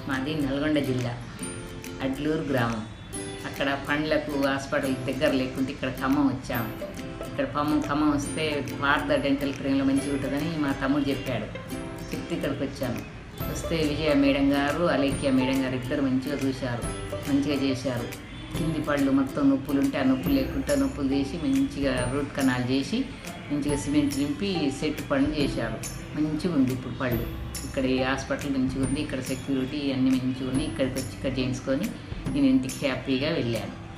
మాది నల్గొండ జిల్లా అడ్లూరు గ్రామం అక్కడ పండ్లకు హాస్పిటల్ దగ్గర లేకుంటే ఇక్కడ ఖమ్మం వచ్చాము ఇక్కడ ఖమ్మం ఖమ్మం వస్తే భారత డెంటల్ క్రీమ్లో మంచిగా ఉంటుందని మా తమ్ముడు చెప్పాడు చెప్తే ఇక్కడికి వచ్చాను వస్తే విజయ మేడం గారు అలేఖ్య మేడం గారు ఇద్దరు మంచిగా చూశారు మంచిగా చేశారు కింది పళ్ళు మొత్తం నొప్పులు ఉంటే ఆ నొప్పులు లేకుండా నొప్పులు తీసి మంచిగా రూట్ కెనాల్ చేసి మంచిగా సిమెంట్ నింపి సెట్ పళ్ళు చేశారు మంచిగా ఉంది ఇప్పుడు పళ్ళు ఇక్కడ ఈ హాస్పిటల్ మంచిగా ఉంది ఇక్కడ సెక్యూరిటీ అన్నీ మంచిగా ఉన్నాయి ఇక్కడికి వచ్చి ఇక్కడ చేయించుకొని నేను ఇంటికి హ్యాపీగా వెళ్ళాను